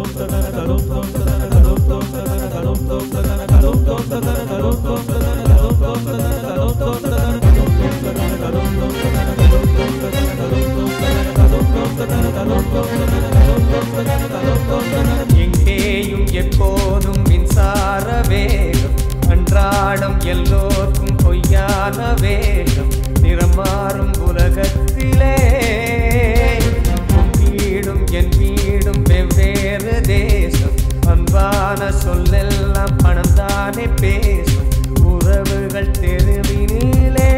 எங்கேயும் எப்போதும் மின்சார வேகம் அன்றாடம் எல்லோர்க்கும் பொய்யான வேகம் நிறம் மாறும் உலகத்திலே உன் வீடும் என் வீடும் வெவ்வேறு தேசம் அன்பான சொல்லெல்லாம் பணம் தானே பேசும் உறவுகள் தெருவினிலே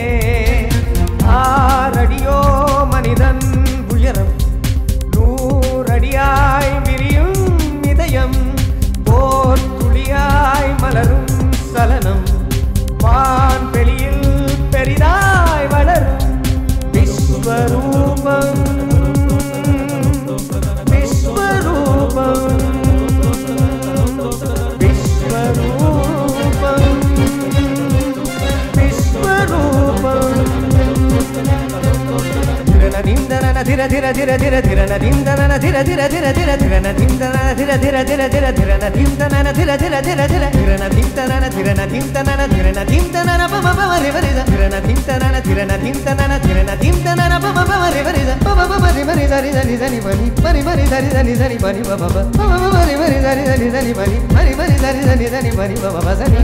ஆறடியோ மனிதன் உயரம் நூறடியாய் விரியும் இதயம் போர் துளியாய் மலரும் சலனம் வான் வெளியில் பெரிதாய் வளரும் விஸ்வரூபம் விஸ்வரூபம் விஸ்வரூபம் விஸ்வரூபம் திரநதிந்தனன திர திர திர திர திரநதிந்தனன திர திர திர திர திரநதிந்தனன திர திர திர திர திரநதிந்தனன திர திர திர திர திரநதிந்தனன திரநதிந்தனன திரநதிந்தனன பம பம ரிவரித திரநதிந்தனன திரநதிந்தனன திரநதிந்தனன பம பம ரிவரித பம பம ரிவரி தரி தரி தரி பனி பரி பரி தரி தரி தரி பனி பம பம பம பம ரிவரி தரி தரி தரி பனி பரி பரி தரி தரி தரி பனி பம பம சனி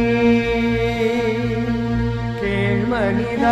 கேள்மணிதா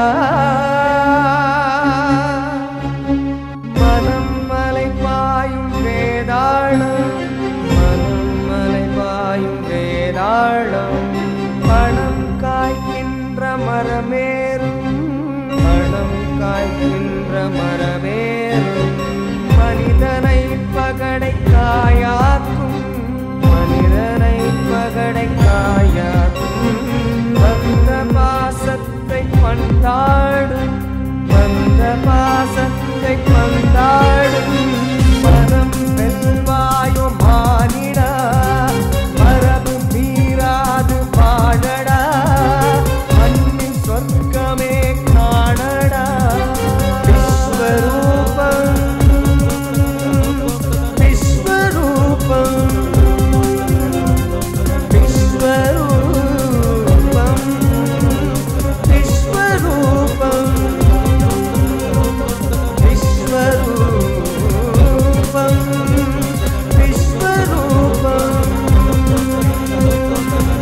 மனம் மலை பாயும் வேதாளம் மனம் மலை பாயும் வேதாளம் பணம் காய்க்கின்ற மரமேறும் பணம் காய்க்கின்ற மரமேறும் மனிதனை பகடை காயாக்கும் மனிதனை பகடை காயாக்கும் வந்த பாசத்தை பந்தாடும் வந்த பாசத்தை பந்தாடும் மனம் வெல்வாயோ மானிடா மரபு மீறாது பாடடா மண்ணின் சொர்க்கமே காணடா விஸ்வரூபம் விஸ்வரூபம் விஸ்வரூபம் விஸ்வரூபம் விஸ்வரூபம் விஸ்வரூபம்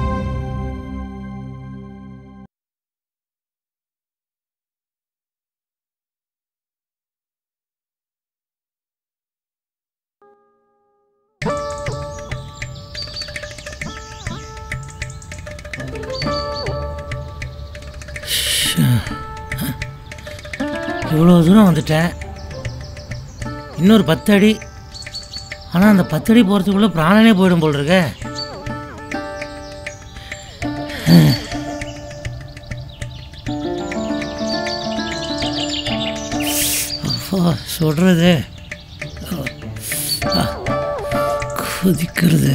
இவ்வளோ தூரம் வந்துட்டேன் இன்னொரு பத்து அடி ஆனால் அந்த பத்து அடி போகிறதுக்குள்ளே பிராணனே போயிடும் போல் இருக்க அப்பா சொல்கிறது கொதிக்கிறது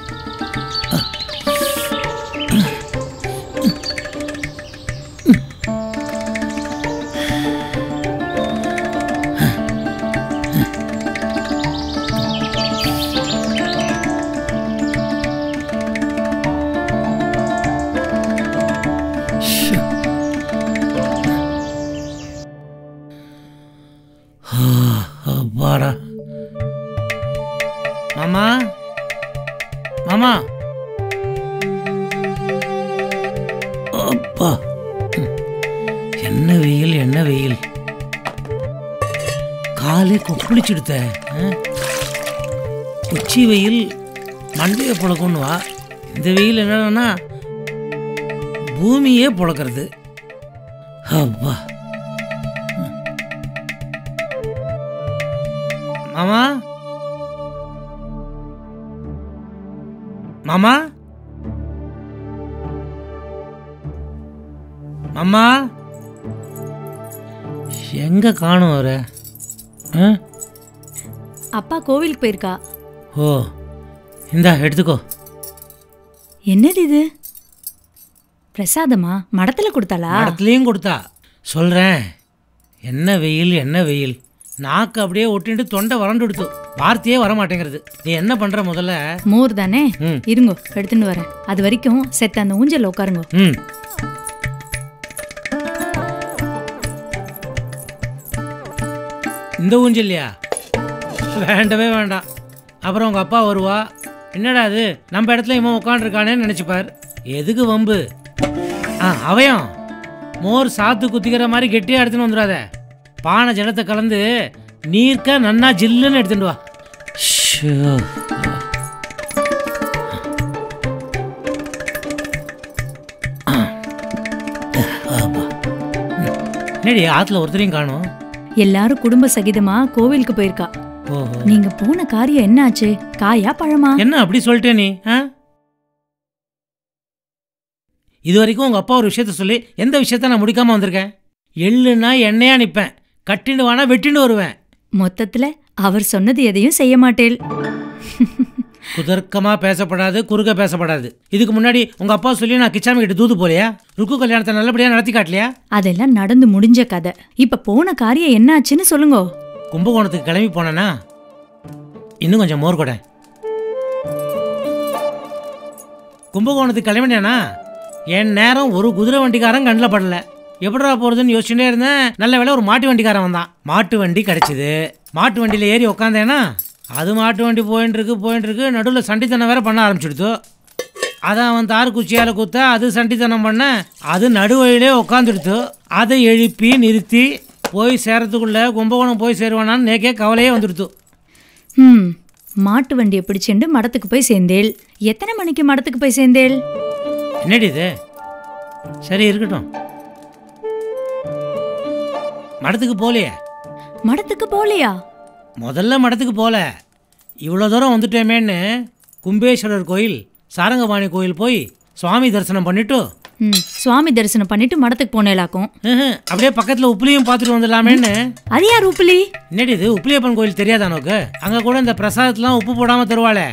ஷோ. ஆ, அப்பாடா மாமா மாமா அப்பா ம். என்ன வெயில் என்ன வெயில் காலே கொப்பளிச்சுடுத்த உச்சி வெயில் மண்டையை புழக்கணும் வா இந்த வெயில் என்னன்னா பூமியே புழக்கிறது அப்பா ம். மாமா மாமா மாமா எங்க காணும் அவரை ஆ அப்பா கோவிலுக்கு போயிருக்கா ஓ இந்தா எடுத்துக்கோ என்னது இது பிரசாதமா மடத்துல கொடுத்தாளா மடத்துலேயும் கொடுத்தா சொல்கிறேன் என்ன வெயில் என்ன வெயில் நாக்கு அப்படியே ஒட்டிட்டு தொண்டை வறண்டு எடுத்து வார்த்தையே வர மாட்டேங்கிறது நீ என்ன பண்ற முதல்ல மோர் தானே ம். இருங்கோ எடுத்துன்னு வரேன் அது வரைக்கும் செத்த அந்த ஊஞ்சல்ல உட்காருங்க ம் இந்த ஊஞ்சல்லையா வேண்டவே வேண்டாம் அப்புறம் உங்கள் அப்பா வருவா என்னடா அது நம்ம இடத்துல இவன் உட்காந்துருக்கானேன்னு நினச்சிப்பார் எதுக்கு வம்பு ஆ அவயம் மோர் சாத்து குத்திக்கிற மாதிரி கெட்டியாக எடுத்துன்னு வந்துடாத பானை ஜலத்தை கலந்து நீர்க்க நன்னா ஜில்லுன்னு எடுத்துட்டு வா ஷோ. அப்பா. என்னடி ஆற்றுல ஒருத்தரையும் காணும் எல்லாரும் குடும்ப சகிதமா கோவிலுக்கு போயிருக்கா ஓஹோ நீங்க போன காரியம் என்ன ஆச்சு காயா பழமா என்ன அப்படி சொல்லிட்டே நீ ஆ இது வரைக்கும் உங்கள் அப்பா ஒரு விஷயத்த சொல்லி எந்த விஷயத்த நான் முடிக்காமல் வந்திருக்கேன் எள்ளுன்னா எண்ணெயாக நிற்பேன் கட்டிண்டு வானா வெட்டிண்டு வருவேன் மொத்தத்துல அவர் சொன்னது எதையும் செய்ய மாட்டேள் குதர்க்கமாக பேசப்படாது குறுக்க பேசப்படாது இதுக்கு முன்னாடி உங்கள் அப்பா சொல்லி நான் கிச்சாமி கிட்ட தூது போலையா ருக்கு கல்யாணத்தை நல்லபடியாக நடத்தி காட்டலையா அதெல்லாம் நடந்து முடிஞ்ச கதை இப்ப போன காரியம் என்ன ஆச்சுன்னு சொல்லுங்க கும்பகோணத்துக்கு கிளம்பி போனேன்னா இன்னும் கொஞ்சம் மோர் கொடை கும்பகோணத்துக்கு கிளம்பினேனா என் நேரம் ஒரு குதிரை வண்டிக்காரன் கண்ணில் படல எப்படிடா போகிறதுன்னு யோசிச்சுட்டே இருந்தேன் நல்ல வேளை ஒரு மாட்டு வண்டிக்காரன் வந்தான் மாட்டு வண்டி கிடச்சிது மாட்டு வண்டியில் ஏறி உக்காந்தேனா அது மாட்டு வண்டி போயின்னு இருக்கு போயின்னு இருக்கு நடுவில் சண்டித்தனம் வேற பண்ண ஆரம்பிச்சிடுது அதை அவன் தார் குச்சியால் குத்த அது சண்டித்தனம் பண்ண அது நடுவழியிலே உக்காந்துடுத்து அதை எழுப்பி நிறுத்தி போய் சேரத்துக்குள்ள கும்பகோணம் போய் சேருவானான்னு நேக்கே கவலையே வந்துடுத்து ம் மாட்டு வண்டியை பிடிச்சிண்டு மடத்துக்கு போய் சேர்ந்தேள் எத்தனை மணிக்கு மடத்துக்கு போய் சேர்ந்தேள் என்னடி இது சரி இருக்கட்டும் மடத்துக்கு போகலையே மடத்துக்கு போகலையா முதல்ல மடத்துக்கு போகல இவ்வளோ தூரம் வந்துட்டோமேன்னு கும்பேஸ்வரர் கோயில் சாரங்கபாணி கோயில் போய் சுவாமி தரிசனம் பண்ணிட்டு ம் சுவாமி தரிசனம் பண்ணிட்டு மடத்துக்கு போனேலாக்கும் ம்ஹும், அப்படியே பக்கத்தில் உப்புலியும் பார்த்துட்டு வந்துடலாமேன்னு அது யார் உப்புலி என்னடி இது உப்பிலியப்பன் கோயில் தெரியாதா நோக்கு அங்கே கூட இந்த பிரசாதத்துலாம் உப்பு போடாமல் தருவாளே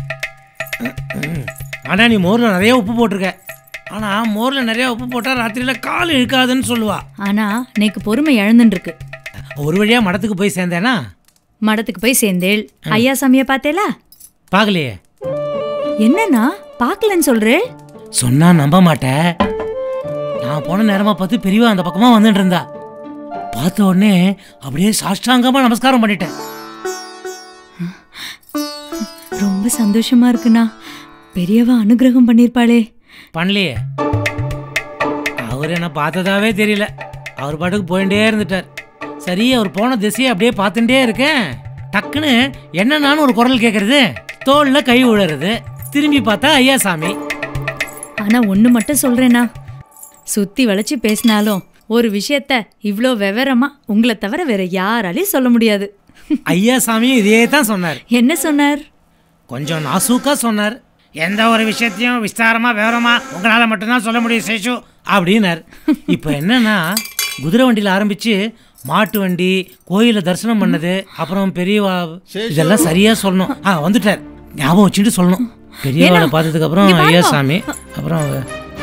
ஆனால் நீ மோரில் நிறைய உப்பு போட்டிருக்க ஆனால் மோரில் நிறைய உப்பு போட்டால் ராத்திரியில் கால் இழுக்காதுன்னு சொல்லுவா ஆனா நேக்கு பொறுமை இழந்துன்னு இருக்கு ஒரு வழியாக மடத்துக்கு போய் சேர்ந்தேனா மடத்துக்கு போய் சேர்ந்தேள் ஐயா சாமிய பார்த்தேலா பார்க்கலையே என்னன்னா பார்க்கலன்னு சொல்றேள் சொன்னா நம்ப மாட்டேன் நான் போன நேரமா பார்த்து பெரியவா அந்த பக்கமா வந்துட்டு இருந்தா பார்த்த உடனே அப்படியே சாஷ்டாங்கமா நமஸ்காரம் பண்ணிட்டேன் ரொம்ப சந்தோஷமா இருக்குண்ணா பெரியவா அனுகிரகம் பண்ணிருப்பாளே பண்ணலையே அவர் என்ன பார்த்ததாவே தெரியல அவர் பாட்டுக்கு போயிட்டே இருந்துட்டார் சரி அவர் போன திசையை அப்படியே பார்த்துட்டே இருக்கேன் டக்குன்னு என்னன்னான்னு ஒரு குரல் கேட்கறது தோல்ல கை விழுறது திரும்பி பார்த்தா ஐயா சாமி ஆனா ஒண்ணு மட்டும் சொல்றேனா சுத்தி வளைச்சு பேசினாலும் ஒரு விஷயத்த இவ்ளோ விவரமா உங்களை தவிர வேற யாராலையும் சொல்ல முடியாது ஐயா சாமியும் இதே தான் சொன்னார் என்ன சொன்னார் கொஞ்சம் நாசூக்கா சொன்னார் எந்த ஒரு விஷயத்தையும் விஸ்தாரமா விவரமா உங்களால மட்டும்தான் சொல்ல முடியும் சேஷு அப்படின்னார் இப்போ என்னன்னா குதிரை வண்டியில் ஆரம்பிச்சு மாட்டு வண்டி கோயில தரிசனம் பண்ணது அப்புறம் பெரியவா இதெல்லாம் சரியா சொல்லணும் ஆ வந்துட்டார் ஞாபகம் வச்சுட்டு சொல்லணும் பெரியவாளை பார்த்ததுக்கு அப்புறம் இங்க ஐயா பாருங்க. சாமி அப்புறம் அவ-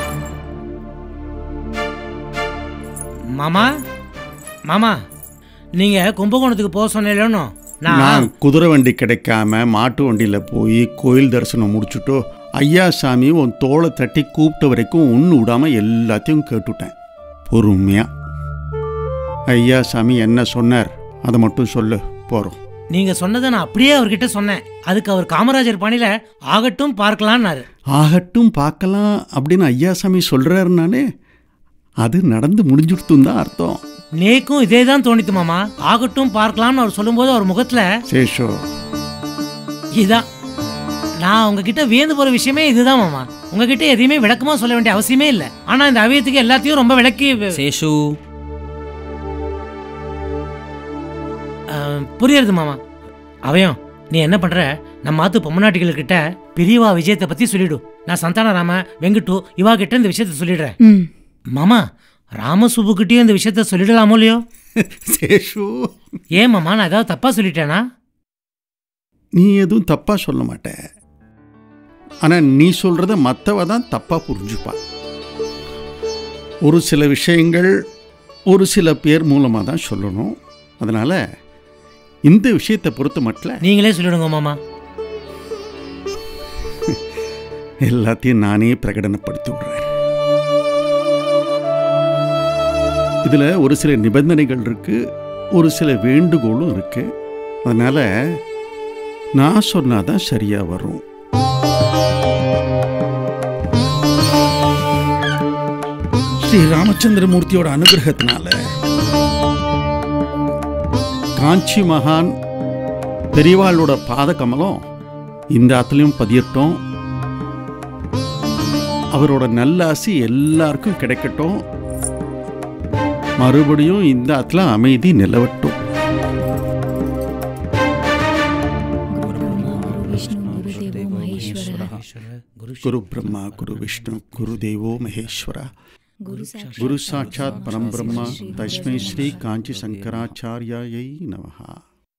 மாமா மாமா நீங்க கும்பகோணத்துக்கு போக சொன்னேன்னு நான் நான் குதிரை வண்டி கிடைக்காம மாட்டு வண்டியில் போய் கோயில் தரிசனம் முடிச்சுட்டு ஐயா சாமி உன் தோளை தட்டி கூப்பிட்ட வரைக்கும் ஒன்று விடாம எல்லாத்தையும் கேட்டுட்டேன் பொறுமையா ஐயா சாமி என்ன சொன்னார் அதை மட்டும் சொல்லு போகிறோம் நீங்க சொன்னதை நான் அப்படியே அவர்கிட்ட சொன்னேன் அதுக்கு அவர் காமராஜர் பணியில ஆகட்டும் பார்க்கலான்னாரு ஆகட்டும் பார்க்கலாம் அப்படின்னு ஐயா சாமி சொல்கிறாருனாலே அது நடந்து முடிஞ்சுடுத்துன்னு தான் அர்த்தம் நேக்கும் இதே தான் தோணித்து மாமா ஆகட்டும் பார்க்கலாம்னு அவர் சொல்லும்போது அவர் முகத்துல சேஷோ இதான் நான் உங்ககிட்ட வியந்து போற விஷயமே இதுதான் மாமா உங்ககிட்ட எதையுமே விளக்கமா சொல்ல வேண்டிய அவசியமே இல்லை ஆனா இந்த அவியத்துக்கு எல்லாத்தையும் ரொம்ப விளக்கி சேஷு அஹ், புரியுறது மாமா அவயம் நீ என்ன பண்ற நம்ம ஆத்து பொம்மநாட்டிகள் கிட்ட பெரியவா விஜயத்தை பத்தி சொல்லிடு நான் சந்தானராம வெங்கட்டு இவா கிட்ட இந்த விஷயத்த சொல்லிடுறேன் ம் மாமா ராமசுபுக்கிட்டயும் இந்த விஷயத்த சொல்லிடலாமோ இல்லையோ சேஷு ஏன் மாமா நான் ஏதாவது தப்பா சொல்லிட்டேனா நீ எதுவும் தப்பாக சொல்ல மாட்ட ஆனால் நீ சொல்கிறத மற்றவ தான் தப்பாக புரிஞ்சுப்பா ஒரு சில விஷயங்கள் ஒரு சில பேர் மூலமாக தான் சொல்லணும் அதனால் இந்த விஷயத்தை பொறுத்த மட்டும் நீங்களே சொல்லிடுங்க மாமா எல்லாத்தையும் நானே பிரகடனப்படுத்தி விடுறேன் இதுல ஒரு சில நிபந்தனைகள் இருக்கு ஒரு சில வேண்டுகோளும் இருக்கு அதனால நான் சொன்னாதான் சரியா வரும் ஸ்ரீ ராமச்சந்திரமூர்த்தியோட அனுகிரகத்தினால காஞ்சி மகான் பெரியவாளோட பாத கமலம் இந்த ஆத்துலயும் பதியட்டும் அவரோட நல்லாசி எல்லாருக்கும் கிடைக்கட்டும் மறுபடியும் இந்த ஆத்துல அமைதி நிலவட்டும் குரு பிரம்மா குரு விஷ்ணு குரு தேவோ மகேஸ்வர குரு சாட்சாத் பரம் பிரம்மா தஸ்மை ஸ்ரீ காஞ்சி சங்கராச்சாரியாயை நமஹா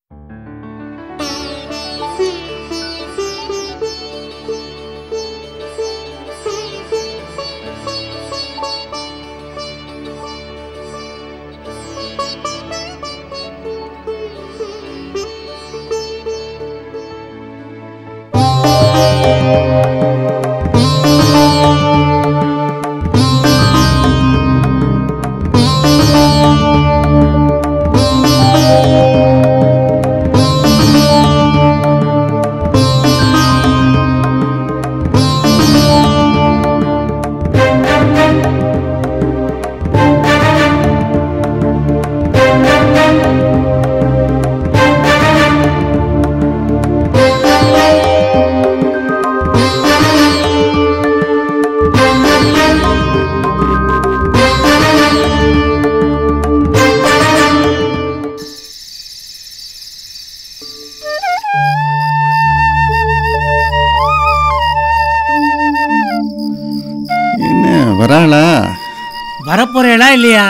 என்ன வராளா வரப்போறேளா இல்லையா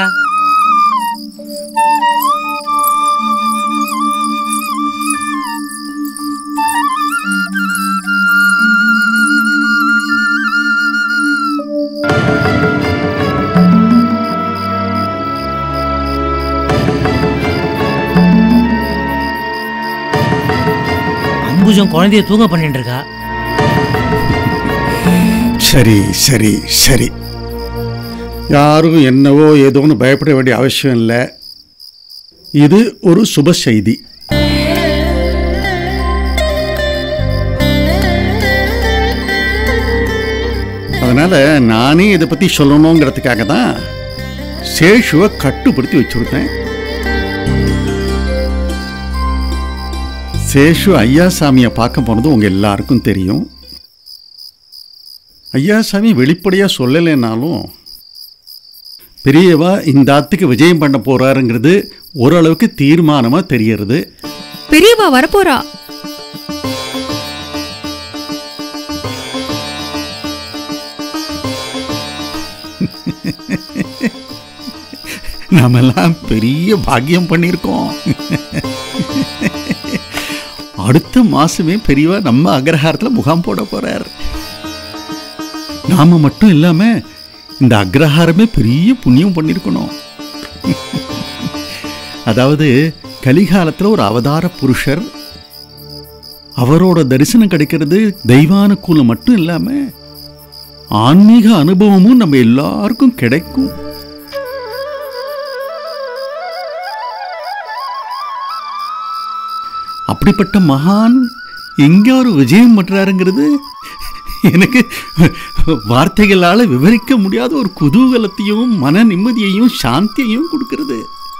அம்புஜம் குழந்தைய தூங்க பண்ணிட்டு இருக்கா சரி சரி சரி யாரும் என்னவோ ஏதோன்னு பயப்பட வேண்டிய அவசியம் இல்லை இது ஒரு சுப செய்தி அதனால நானே இதை பத்தி சொல்லணுங்கிறதுக்காக தான் சேஷுவை கட்டுப்படுத்தி வச்சுருக்கேன் சேஷு ஐயாசாமியை பார்க்க போனது உங்க எல்லாருக்கும் தெரியும் ஐயாசாமி வெளிப்படையாக சொல்லலைன்னாலும் பெரியவா இந்த ஆத்துக்கு விஜயம் பண்ண போறாருங்கிறது ஓரளவுக்கு தீர்மானமாக தெரியறது பெரியவா வரப்போறா நாமெல்லாம் பெரிய பாக்கியம் பண்ணியிருக்கோம் அடுத்த மாசமே பெரியவா நம்ம அக்ரஹாரத்தில் முகாம் போட போறார் நாம மட்டும் இல்லாம இந்த அக்ரஹாரமே பெரிய புண்ணியம் பண்ணியிருக்கணும் அதாவது கலிகாலத்தில் ஒரு அவதார புருஷர் அவரோட தரிசனம் கிடைக்கிறது தெய்வானுக்கூலம் மட்டும் இல்லாம ஆன்மீக அனுபவமும் நம்ம எல்லாருக்கும் கிடைக்கும் அப்படிப்பட்ட மகான் எங்க ஒரு விஜயம் பண்றாருங்கிறது எனக்கு வார்த்தைகளால விவரிக்க முடியாத ஒரு குதூகலத்தையும் மன நிம்மதியையும் சாந்தியையும் கொடுக்கிறது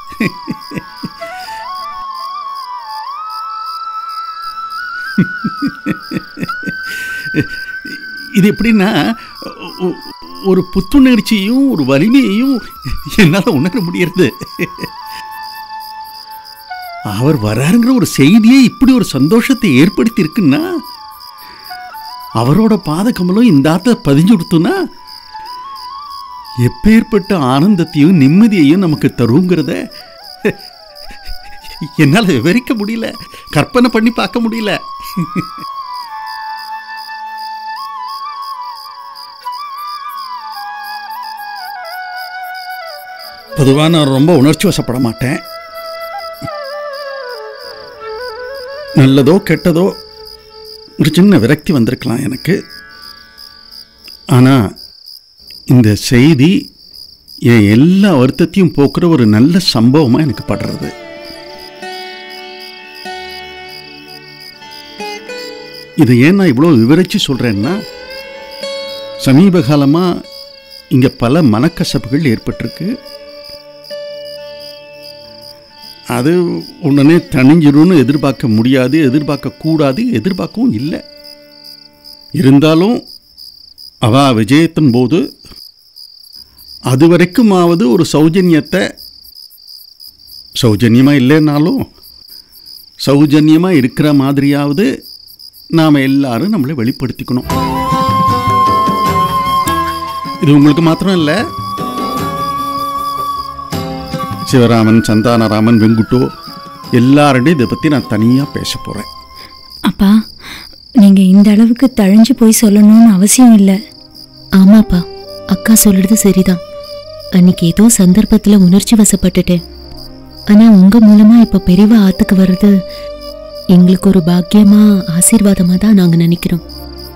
இது எப்படின்னா ஒ- ஒரு புத்துணர்ச்சியும் ஒரு வலிமையையும் என்னால் உணர முடியறது அவர் வராருங்கிற ஒரு செய்தியே இப்படி ஒரு சந்தோஷத்தை ஏற்படுத்தி இருக்குன்னா அவரோட பாத கமலம் இந்த ஆத்த பதிஞ்சு கொடுத்தோன்னா எப்பேற்பட்ட ஆனந்தத்தையும் நிம்மதியையும் நமக்கு தருங்கிறத என்னால் விவரிக்க முடியல கற்பனை பண்ணி பார்க்க முடியல பொதுவாக நான் ரொம்ப உணர்ச்சி வசப்பட மாட்டேன் நல்லதோ கெட்டதோ ஒரு சின்ன விரக்தி வந்திருக்கலாம் எனக்கு ஆனால் இந்த செய்தி என் எல்லா வருத்தத்தையும் போக்குற ஒரு நல்ல சம்பவமாக எனக்கு படுறது இதை ஏன் நான் இவ்வளோ விவரித்து சொல்கிறேன்னா சமீப காலமாக இங்கே பல மனக்கசப்புகள் ஏற்பட்டிருக்கு அது உடனே தணிஞ்சிரும்னு எதிர்பார்க்க முடியாது எதிர்பார்க்க கூடாது எதிர்பார்க்கவும் இல்லை இருந்தாலும் அவா விஜயத்தின் போது அது வரைக்குமாவது ஒரு சௌஜன்யத்தை சௌஜன்யமாக இல்லைன்னாலும் சௌஜன்யமாக இருக்கிற மாதிரியாவது நாம் எல்லாரும் நம்மளை வெளிப்படுத்திக்கணும் இது உங்களுக்கு மாத்திரம் இல்லை சிவராமன் சந்தானராமன் வெங்குட்டோ எல்லாருடையும் இதை பற்றி நான் தனியாக பேச போகிறேன் அப்பா நீங்க இந்த அளவுக்கு தழிஞ்சு போய் சொல்லணும்னு அவசியம் இல்லை ஆமாப்பா அக்கா சொல்றது சரிதான் அன்னைக்கு ஏதோ சந்தர்ப்பத்துல உணர்ச்சி வசப்பட்டுட்டேன் ஆனா உங்க மூலமா இப்ப பெரியவா ஆத்துக்கு வர்றது எங்களுக்கு ஒரு பாக்கியமா ஆசீர்வாதமா தான் நாங்க நினைக்கிறோம்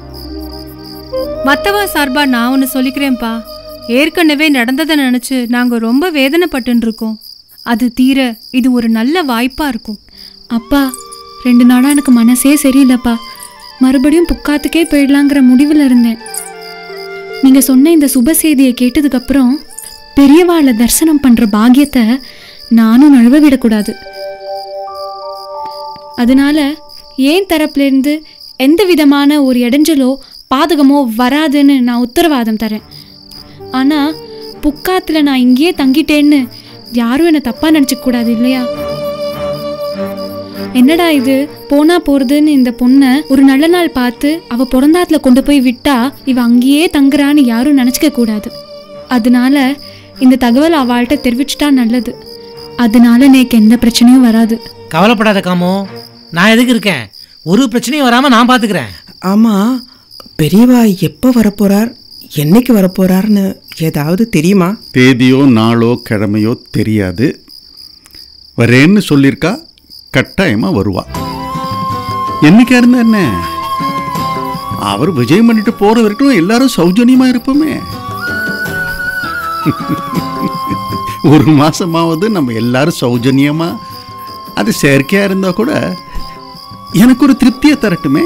மத்தவா சார்பா நான் ஒன்று சொல்லிக்கிறேன்ப்பா ஏற்கனவே நடந்ததை நினைச்சு நாங்க ரொம்ப வேதனைப்பட்டு இருக்கோம் அது தீர இது ஒரு நல்ல வாய்ப்பா இருக்கும் அப்பா ரெண்டு நாளா எனக்கு மனசே சரியில்லைப்பா மறுபடியும் புக்காத்துக்கே போயிடலாங்கிற முடிவில் இருந்தேன் நீங்க சொன்ன இந்த சுப செய்தியை கேட்டதுக்கு அப்புறம் பெரியவாளை தரிசனம் பண்ற பாக்கியத்தை நானும் நழுவ விடக்கூடாது அதனால ஏன் தரப்புல இருந்து எந்த விதமான ஒரு இடைஞ்சலோ பாதகமோ வராதுன்னு நான் உத்தரவாதம் தரேன் ஆனா புக்காத்துல நான் இங்கேயே தங்கிட்டேன்னு யாரும் என்னை தப்பா நினைச்சுக்க கூடாது இல்லையா என்னடா இது போனா போறதுன்னு இந்த பொண்ணை ஒரு நல்ல நாள் பார்த்து அவ பிறந்தாத்துல கொண்டு போய் விட்டா இவ அங்கேயே தங்குறான்னு யாரும் நினைச்சுக்க கூடாது அதனால இந்த தகவல் அவள்கிட்ட தெரிவிச்சிட்டா நல்லது அதனால எனக்கு எந்த பிரச்சனையும் வராது கவலைப்படாத காமோ நான் எதுக்கு இருக்கேன் ஒரு பிரச்சனையும் வராமல் நான் பார்த்துக்கிறேன் ஆமா பெரியவா எப்போ வரப்போறார் என்னைக்கு வரப்போறார்னு ஏதாவது தெரியுமா தேதியோ நாளோ கிழமையோ தெரியாது வரேன்னு சொல்லியிருக்கா கட்டாயமாக வருவா என்னைக்கா இருந்தா என்ன அவர் விஜயம் பண்ணிட்டு போற வரைக்கும் எல்லாரும் சௌஜன்யமா இருப்போமே ஒரு மாசமாவது நம்ம எல்லாரும் சௌஜன்யமா அது செயற்கையா இருந்தா கூட எனக்கு ஒரு திருப்தியை தரட்டுமே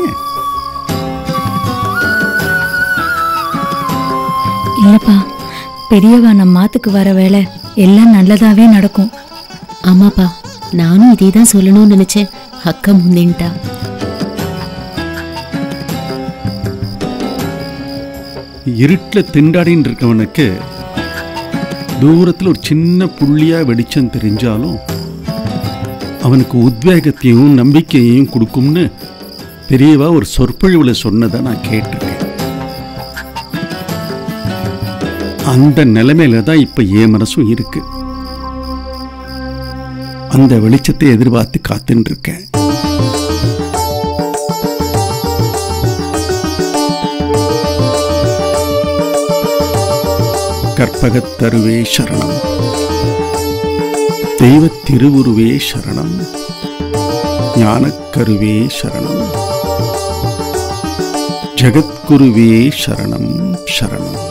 இல்லப்பா பெரியவா நம்ம மாத்துக்கு வர வேலை எல்லாம் நல்லதாவே நடக்கும் ஆமாப்பா நானும் இதே தான் சொல்லணும்னு நினைச்சேன் அக்கா முந்தின்ட்டா இருட்டில் திண்டாடின்னு இருக்கவனுக்கு தூரத்தில் ஒரு சின்ன புள்ளியா வெளிச்சம் தெரிஞ்சாலும் அவனுக்கு உத்வேகத்தையும் நம்பிக்கையையும் கொடுக்கும்னு பெரியவா ஒரு சொற்பொழிவில் சொன்னதை நான் கேட்டிருக்கேன் அந்த நிலைமையில தான் இப்போ என் மனசும் இருக்கு அந்த வெளிச்சத்தை எதிர்பார்த்து காத்துன்னு இருக்கேன் கற்பகத் தருவே சரணம் தெய்வத் திருவுருவே சரணம் ஞானக்கருவே சரணம் ஜகத்குருவே சரணம் சரணம்